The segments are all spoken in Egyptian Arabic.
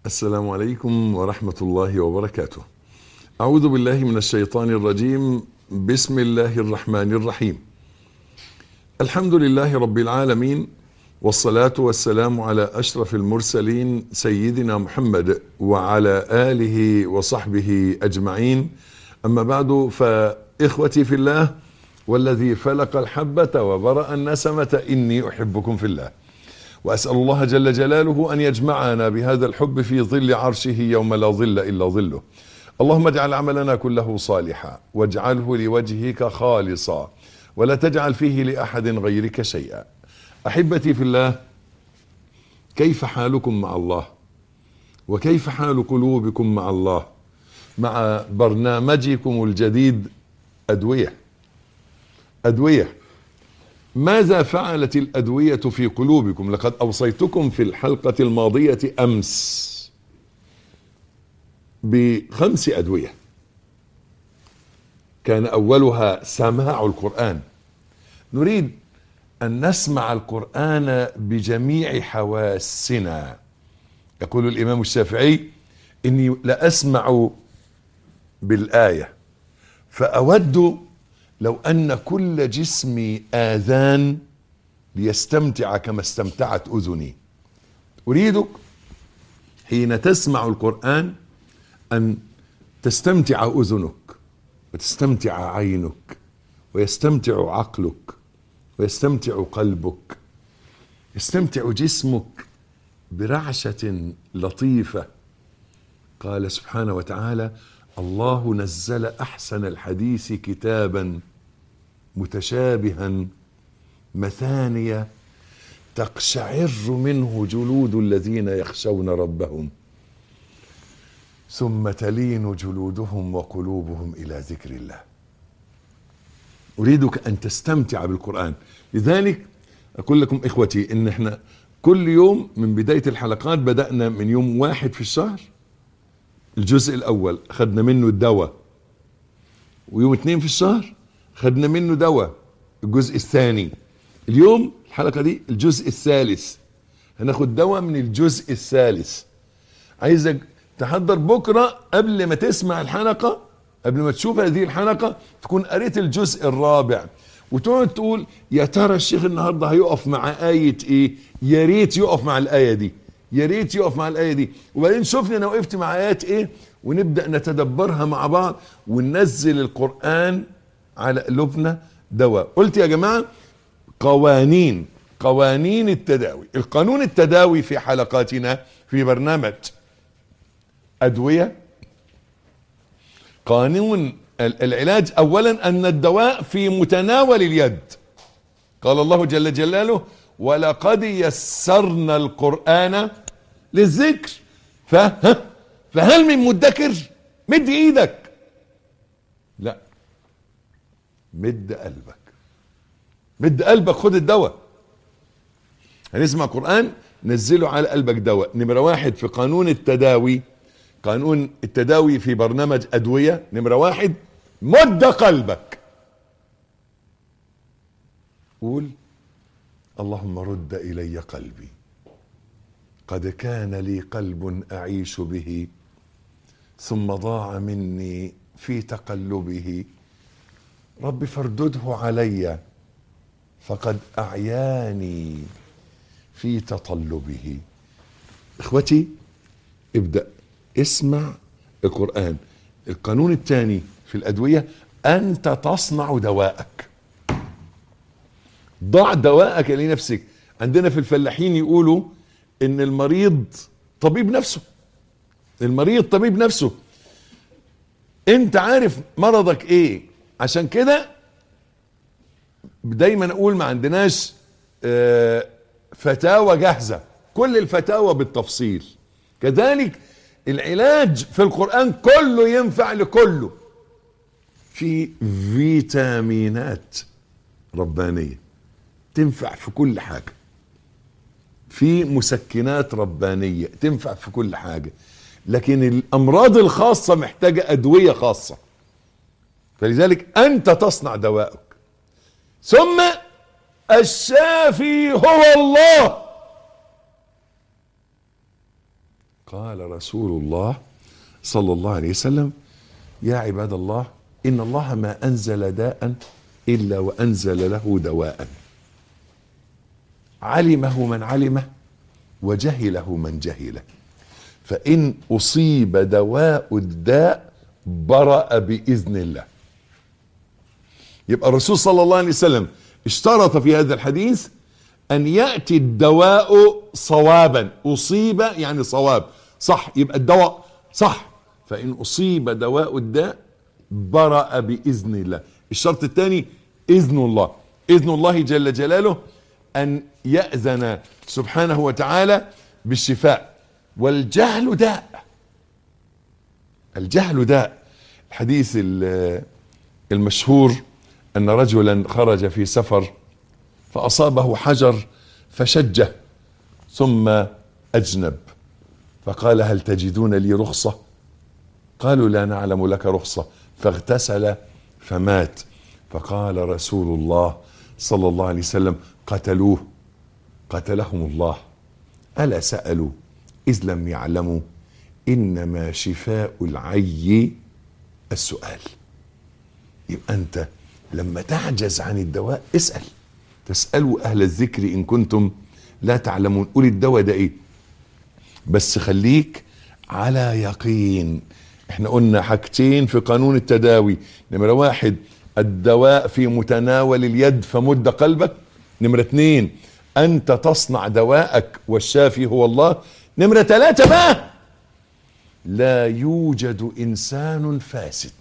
السلام عليكم ورحمة الله وبركاته. أعوذ بالله من الشيطان الرجيم، بسم الله الرحمن الرحيم. الحمد لله رب العالمين والصلاة والسلام على أشرف المرسلين سيدنا محمد وعلى آله وصحبه أجمعين. أما بعد فإخوتي في الله والذي فلق الحبة وبرأ النسمة إني أحبكم في الله. واسال الله جل جلاله ان يجمعنا بهذا الحب في ظل عرشه يوم لا ظل الا ظله. اللهم اجعل عملنا كله صالحا واجعله لوجهك خالصا ولا تجعل فيه لاحد غيرك شيئا. احبتي في الله كيف حالكم مع الله؟ وكيف حال قلوبكم مع الله؟ مع برنامجكم الجديد ادويه. ادويه ماذا فعلت الأدوية في قلوبكم لقد أوصيتكم في الحلقة الماضية أمس بخمس أدوية كان أولها سماع القرآن نريد أن نسمع القرآن بجميع حواسنا يقول الإمام الشافعي إني لأسمع بالآية فأود لو أن كل جسمي آذان ليستمتع كما استمتعت أذني أريدك حين تسمع القرآن أن تستمتع أذنك وتستمتع عينك ويستمتع عقلك ويستمتع قلبك يستمتع جسمك برعشة لطيفة قال سبحانه وتعالى الله نزل أحسن الحديث كتابا متشابها مثانية تقشعر منه جلود الذين يخشون ربهم ثم تلين جلودهم وقلوبهم إلى ذكر الله أريدك أن تستمتع بالقرآن لذلك أقول لكم إخوتي إن إحنا كل يوم من بداية الحلقات بدأنا من يوم واحد في الشهر الجزء الأول خدنا منه الدواء ويوم اثنين في الشهر خدنا منه دواء الجزء الثاني اليوم الحلقة دي الجزء الثالث هناخد دواء من الجزء الثالث عايزك تحضر بكرة قبل ما تسمع الحلقة قبل ما تشوف هذه الحلقة تكون قريت الجزء الرابع وتقعد تقول يا ترى الشيخ النهارده هيقف مع آية ايه؟ يا ريت يقف مع الآية دي يا ريت يقف مع الآية دي وبعدين شوفني انا وقفت مع آيات ايه ونبدأ نتدبرها مع بعض وننزل القرآن على قلوبنا دواء قلت يا جماعة قوانين قوانين التداوي القانون التداوي في حلقاتنا في برنامج أدوية قانون العلاج أولا أن الدواء في متناول اليد قال الله جل جلاله ولقد يسرنا القرآن للذكر فه فهل من مدكر مد ايدك لا مد قلبك مد قلبك خد الدواء هنسمع قرآن نزله على قلبك دواء نمرة واحد في قانون التداوي قانون التداوي في برنامج أدوية نمرة واحد مد قلبك قول اللهم رد الي قلبي قد كان لي قلب اعيش به ثم ضاع مني في تقلبه رب فاردده علي فقد اعياني في تطلبه اخوتي ابدا اسمع القران القانون الثاني في الادويه انت تصنع دواءك ضع دواءك لنفسك عندنا في الفلاحين يقولوا ان المريض طبيب نفسه المريض طبيب نفسه انت عارف مرضك ايه عشان كده دايما اقول ما عندناش اه فتاوى جاهزة كل الفتاوى بالتفصيل كذلك العلاج في القرآن كله ينفع لكله في فيتامينات ربانيه تنفع في كل حاجة في مسكنات ربانية تنفع في كل حاجة لكن الأمراض الخاصة محتاجة أدوية خاصة فلذلك أنت تصنع دواءك ثم الشافي هو الله قال رسول الله صلى الله عليه وسلم يا عباد الله ان الله ما انزل داء الا وانزل له دواء علمه من علمه وجهله من جهله فان اصيب دواء الداء برأ باذن الله يبقى الرسول صلى الله عليه وسلم اشترط في هذا الحديث ان ياتي الدواء صوابا اصيب يعني صواب صح يبقى الدواء صح فان اصيب دواء الداء برأ باذن الله الشرط الثاني اذن الله اذن الله جل جلاله ان ياذن سبحانه وتعالى بالشفاء والجهل داء الجهل داء الحديث المشهور ان رجلا خرج في سفر فاصابه حجر فشجه ثم اجنب فقال هل تجدون لي رخصه قالوا لا نعلم لك رخصه فاغتسل فمات فقال رسول الله صلى الله عليه وسلم قتلوه قتلهم الله الا سالوا اذ لم يعلموا انما شفاء العي السؤال يبقى انت لما تعجز عن الدواء اسال تسالوا اهل الذكر ان كنتم لا تعلمون قول الدواء ده ايه بس خليك على يقين احنا قلنا حاجتين في قانون التداوي نمرة واحد الدواء في متناول اليد فمد قلبك نمرة اتنين انت تصنع دواءك والشافي هو الله نمرة ثلاثة بقى لا يوجد انسان فاسد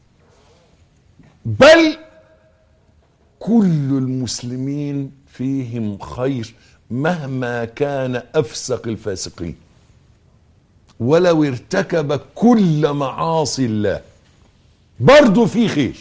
بل كل المسلمين فيهم خير مهما كان افسق الفاسقين ولو ارتكب كل معاصي الله برضه في خير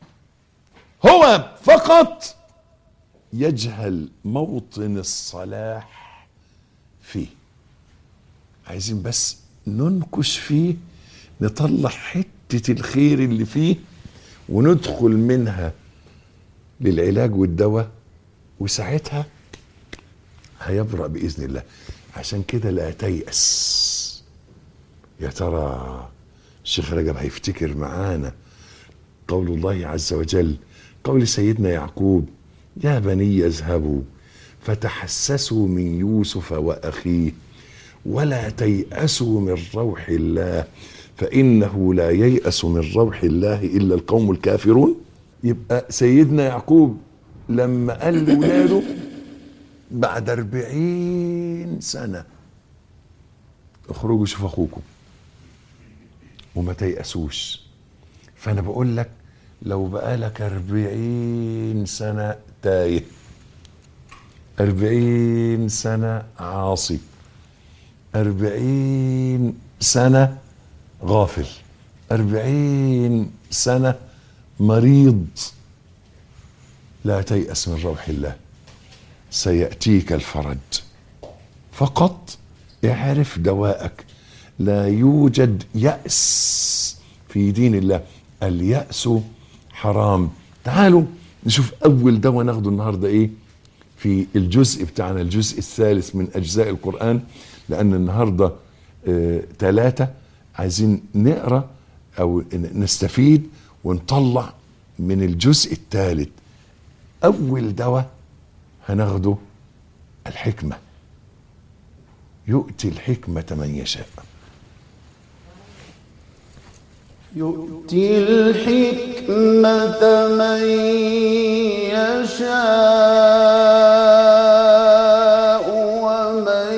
هو فقط يجهل موطن الصلاح فيه عايزين بس ننكش فيه نطلع حتة الخير اللي فيه وندخل منها للعلاج والدواء وساعتها هيبرأ بإذن الله عشان كده لا تيأس يا ترى الشيخ رجب هيفتكر معانا قول الله عز وجل قول سيدنا يعقوب يا بني اذهبوا فتحسسوا من يوسف واخيه ولا تيأسوا من روح الله فإنه لا ييأس من روح الله إلا القوم الكافرون يبقى سيدنا يعقوب لما قال لولاده بعد أربعين سنة اخرجوا شوفوا أخوكم وما تيأسوش فأنا بقول لك لو بقالك أربعين سنة تايه أربعين سنة عاصي أربعين سنة غافل أربعين سنة مريض لا تيأس من روح الله سيأتيك الفرج فقط اعرف دواءك لا يوجد يأس في دين الله اليأس حرام تعالوا نشوف أول دواء ناخده النهاردة إيه في الجزء بتاعنا الجزء الثالث من أجزاء القرآن لأن النهاردة ثلاثة آه عايزين نقرأ أو نستفيد ونطلع من الجزء الثالث أول دواء هناخده الحكمة يؤتي الحكمة من يشاء يؤتي الحكمة من يشاء ومن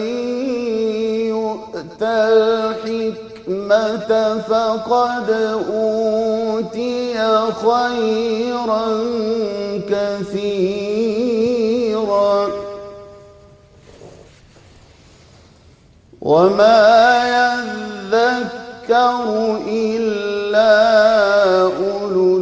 يؤت الحكمة فقد أوتي خيرا كثيرا وما يذكر إلا أولو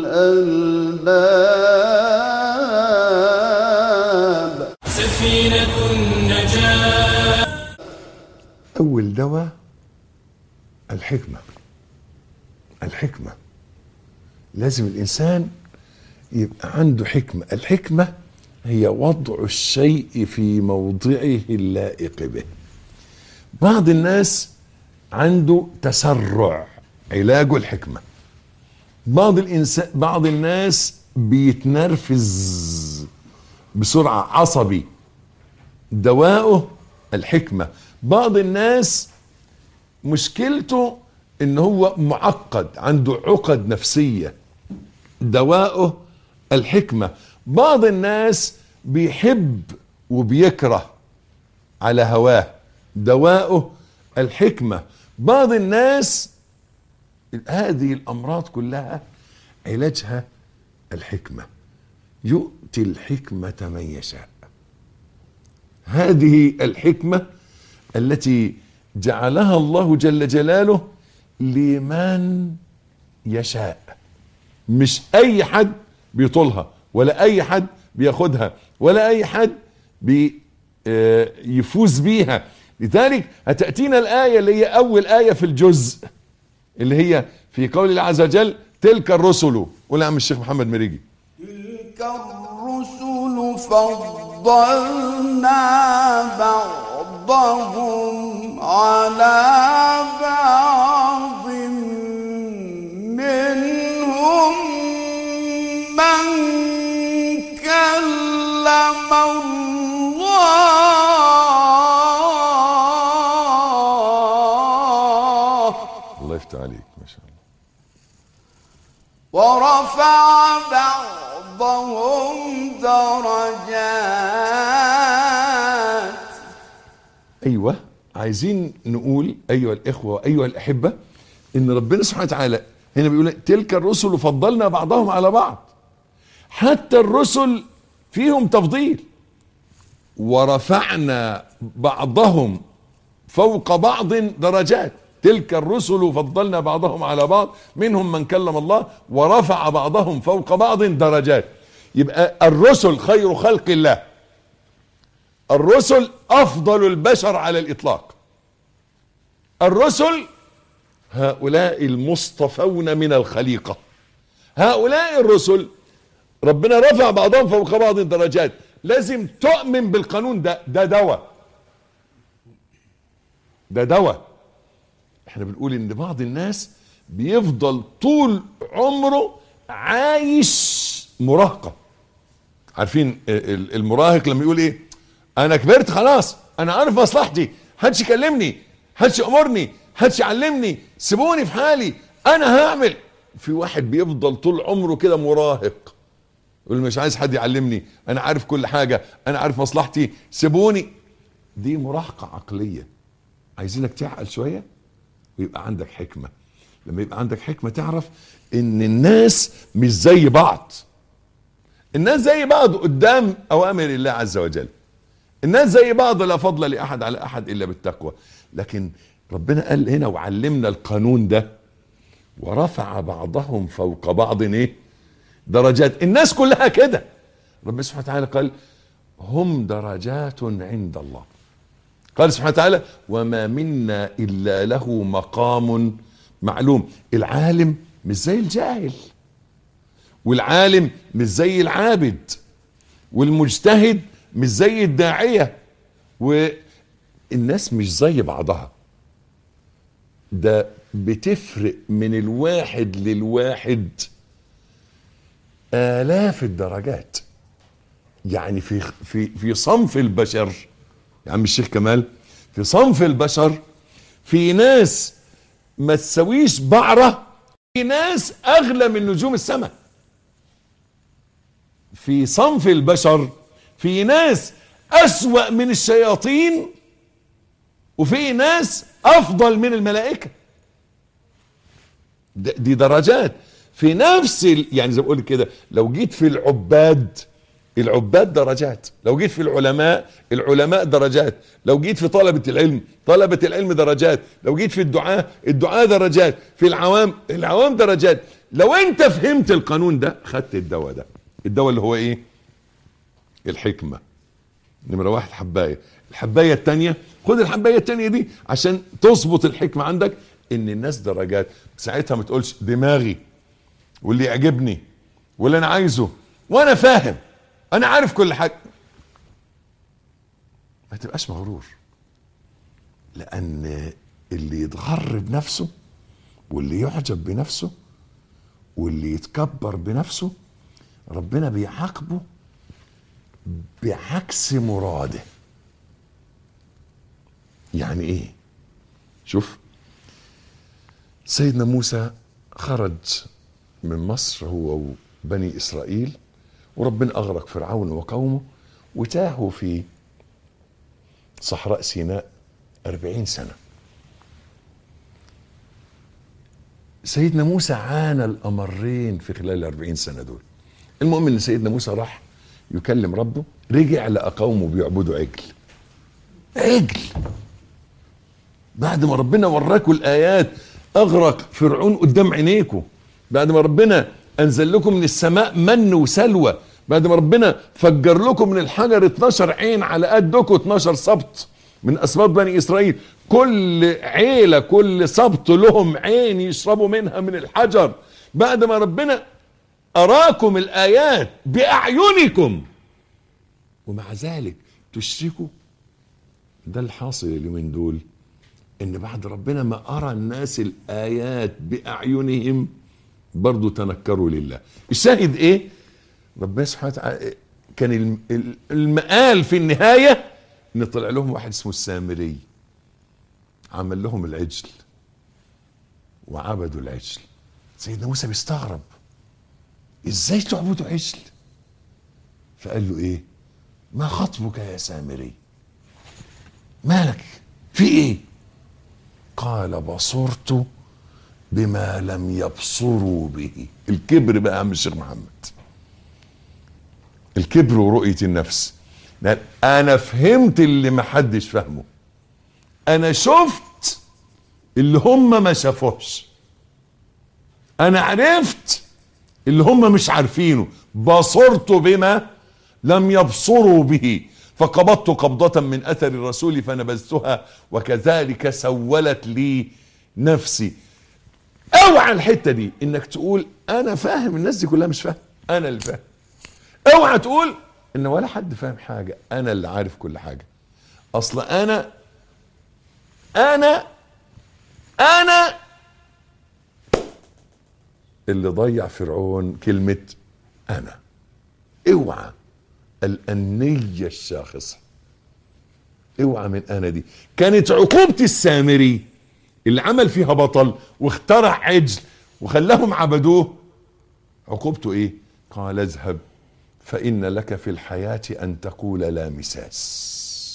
الألباب سفينة النجاة أول دواء الحكمة الحكمة لازم الإنسان يبقى عنده حكمة الحكمة هي وضع الشيء في موضعه اللائق به بعض الناس عنده تسرع علاجه الحكمة بعض الإنسان بعض الناس بيتنرفز بسرعة عصبي دواؤه الحكمة بعض الناس مشكلته ان هو معقد عنده عقد نفسية دواؤه الحكمة بعض الناس بيحب وبيكره على هواه دواؤه الحكمة بعض الناس هذه الأمراض كلها علاجها الحكمة يؤتي الحكمة من يشاء هذه الحكمة التي جعلها الله جل جلاله لمن يشاء مش اي حد بيطولها ولا اي حد بياخدها ولا اي حد بي آه، يفوز بيها لذلك هتأتينا الآية اللي هي أول آية في الجزء اللي هي في قول الله عز وجل تلك الرسل قول يا عم الشيخ محمد مريجي تلك الرسل فضلنا بعضهم على بعض منهم من كلم الله الله يفتح عليك ما شاء الله ورفع بعضهم درجات ايوه عايزين نقول ايها الاخوه وايها الاحبه ان ربنا سبحانه وتعالى هنا بيقول تلك الرسل فضلنا بعضهم على بعض حتى الرسل فيهم تفضيل ورفعنا بعضهم فوق بعض درجات تلك الرسل فضلنا بعضهم على بعض منهم من كلم الله ورفع بعضهم فوق بعض درجات يبقى الرسل خير خلق الله الرسل افضل البشر على الاطلاق الرسل هؤلاء المصطفون من الخليقه هؤلاء الرسل ربنا رفع بعضهم فوق بعض درجات لازم تؤمن بالقانون ده ده دواء ده دواء احنا بنقول ان بعض الناس بيفضل طول عمره عايش مراهقه عارفين ال- المراهق لما يقول ايه انا كبرت خلاص انا عارف مصلحتي محدش يكلمني محدش يامرني محدش يعلمني سيبوني في حالي انا هعمل في واحد بيفضل طول عمره كده مراهق يقول مش عايز حد يعلمني انا عارف كل حاجه انا عارف مصلحتي سيبوني دي مراهقه عقليه عايزينك تعقل شويه ويبقى عندك حكمه لما يبقى عندك حكمه تعرف ان الناس مش زي بعض الناس زي بعض قدام اوامر الله عز وجل الناس زي بعض لا فضل لاحد على احد الا بالتقوى لكن ربنا قال هنا وعلمنا القانون ده ورفع بعضهم فوق بعض ايه درجات الناس كلها كده ربنا سبحانه وتعالى قال هم درجات عند الله قال سبحانه وتعالى وما منا الا له مقام معلوم العالم مش زي الجاهل والعالم مش زي العابد والمجتهد مش زي الداعية والناس مش زي بعضها ده بتفرق من الواحد للواحد آلاف الدرجات يعني في في في صنف البشر يا عم الشيخ كمال في صنف البشر في ناس ما تسويش بعرة في ناس أغلى من نجوم السماء في صنف البشر في ناس أسوأ من الشياطين وفي ناس أفضل من الملائكة د- دي درجات في نفس ال... يعني زي ما بقول كده لو جيت في العباد العباد درجات لو جيت في العلماء العلماء درجات لو جيت في طلبة العلم طلبة العلم درجات لو جيت في الدعاء الدعاء درجات في العوام العوام درجات لو انت فهمت القانون ده خدت الدواء ده الدواء اللي هو ايه الحكمة نمرة واحد حباية الحباية التانية خد الحباية التانية دي عشان تظبط الحكمة عندك ان الناس درجات ساعتها ما تقولش دماغي واللي يعجبني واللي انا عايزه وانا فاهم انا عارف كل حاجة ما تبقاش مغرور لان اللي يتغر بنفسه واللي يعجب بنفسه واللي يتكبر بنفسه ربنا بيعاقبه بعكس مراده يعني ايه شوف سيدنا موسى خرج من مصر هو وبني اسرائيل وربنا اغرق فرعون وقومه وتاهوا في صحراء سيناء أربعين سنة سيدنا موسى عانى الأمرين في خلال الأربعين سنة دول المهم أن سيدنا موسى راح يكلم ربه رجع لقى قومه بيعبدوا عجل عجل بعد ما ربنا وراكم الآيات أغرق فرعون قدام عينيكم بعد ما ربنا أنزل لكم من السماء من وسلوى بعد ما ربنا فجر لكم من الحجر 12 عين على قدكم 12 سبط من اسباط بني اسرائيل كل عيله كل سبط لهم عين يشربوا منها من الحجر بعد ما ربنا اراكم الايات باعينكم ومع ذلك تشركوا ده الحاصل اليومين دول ان بعد ربنا ما ارى الناس الايات باعينهم برضو تنكروا لله الشاهد ايه ربنا سبحانه وتعالى كان الم- ال- المقال في النهايه ان طلع لهم واحد اسمه السامري عمل لهم العجل وعبدوا العجل سيدنا موسى بيستغرب ازاي تعبدوا عجل فقال له ايه ما خطبك يا سامري مالك في ايه قال بصرت بما لم يبصروا به الكبر بقى يا عم الشيخ محمد الكبر ورؤية النفس لأن انا فهمت اللي ما حدش فهمه انا شفت اللي هم ما شافوش انا عرفت اللي هم مش عارفينه بصرت بما لم يبصروا به فقبضت قبضة من اثر الرسول فنبذتها وكذلك سولت لي نفسي اوعى الحتة دي انك تقول انا فاهم الناس دي كلها مش فاهم انا اللي فاهم اوعى تقول ان ولا حد فاهم حاجة انا اللي عارف كل حاجة اصل انا انا انا اللي ضيع فرعون كلمة انا اوعى الانية الشاخصة اوعى من انا دي كانت عقوبة السامري اللي عمل فيها بطل واخترع عجل وخلاهم عبدوه عقوبته ايه قال اذهب فإن لك في الحياة أن تقول لا مساس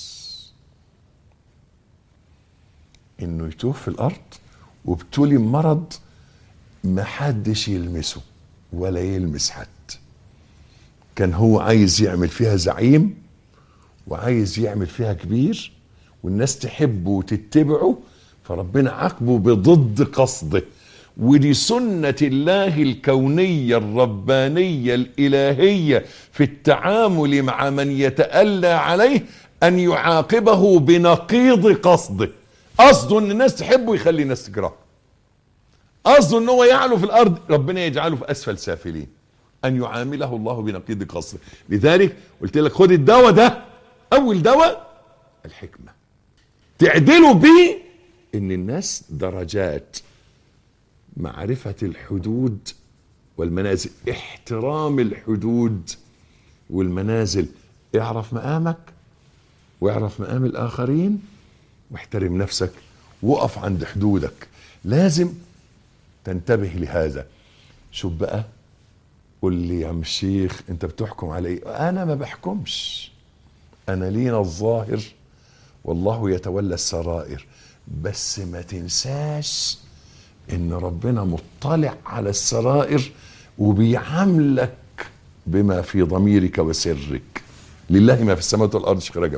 إنه يتوه في الأرض وابتلي مرض ما حدش يلمسه ولا يلمس حد كان هو عايز يعمل فيها زعيم وعايز يعمل فيها كبير والناس تحبه وتتبعه فربنا عاقبه بضد قصده ودي سنة الله الكونية الربانية الإلهية في التعامل مع من يتألى عليه أن يعاقبه بنقيض قصده قصده أن الناس تحبه يخلي الناس تكرهه قصده أن هو يعلو في الأرض ربنا يجعله في أسفل سافلين أن يعامله الله بنقيض قصده لذلك قلت لك خد الدواء ده أول دواء الحكمة تعدلوا بيه ان الناس درجات معرفة الحدود والمنازل احترام الحدود والمنازل اعرف مقامك واعرف مقام الاخرين واحترم نفسك وقف عند حدودك لازم تنتبه لهذا شوف بقى قول لي يا عم الشيخ انت بتحكم على ايه انا ما بحكمش انا لينا الظاهر والله يتولى السرائر بس ما تنساش ان ربنا مطلع على السرائر وبيعاملك بما في ضميرك وسرك لله ما في السماوات والارض شيخ رجب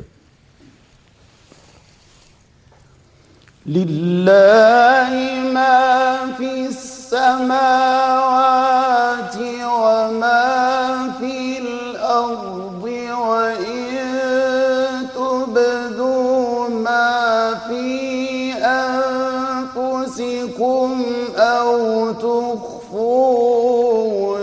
لله ما في السماوات وما في الأرض وإن تبدوا ما في أنفسكم أو تخفوه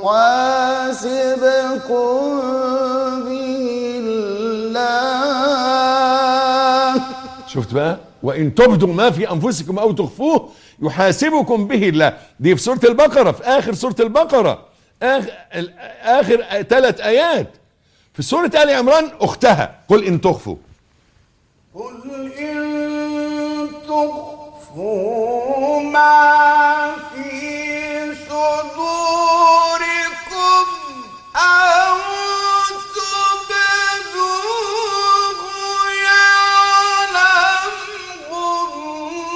يحاسبكم به الله شفت بقى وان تبدوا ما في انفسكم او تخفوه يحاسبكم به الله دي في سوره البقره في اخر سوره البقره اخر اخر ثلاث ايات في سوره ال عمران اختها قل ان تخفوا قل إن تخفوا ما في صدوركم أو تبدوه يعلمه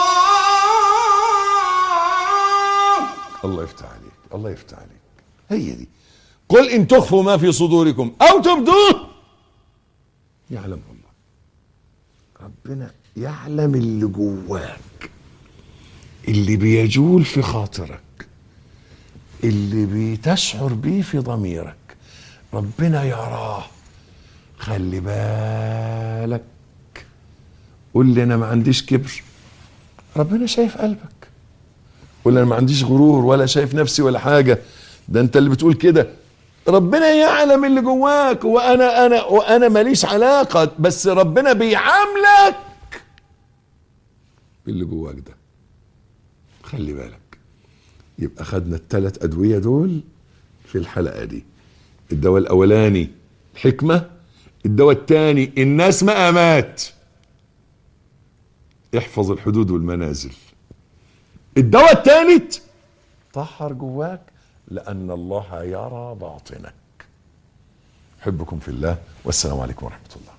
الله الله يفتح عليك الله يفتح عليك هي دي قل ان تخفوا ما في صدوركم او تبدوه يعلمه الله ربنا يعلم اللي جواك اللي بيجول في خاطرك اللي بتشعر بيه في ضميرك ربنا يراه خلي بالك قول لي انا ما عنديش كبر ربنا شايف قلبك قول انا ما عنديش غرور ولا شايف نفسي ولا حاجه ده انت اللي بتقول كده ربنا يعلم اللي جواك وانا انا وانا ماليش علاقه بس ربنا بيعاملك باللي جواك ده خلي بالك يبقى خدنا الثلاث ادويه دول في الحلقه دي الدواء الاولاني حكمه الدواء الثاني الناس مقامات احفظ الحدود والمنازل الدواء الثالث طهر جواك لأن الله يرى باطنك أحبكم في الله والسلام عليكم ورحمة الله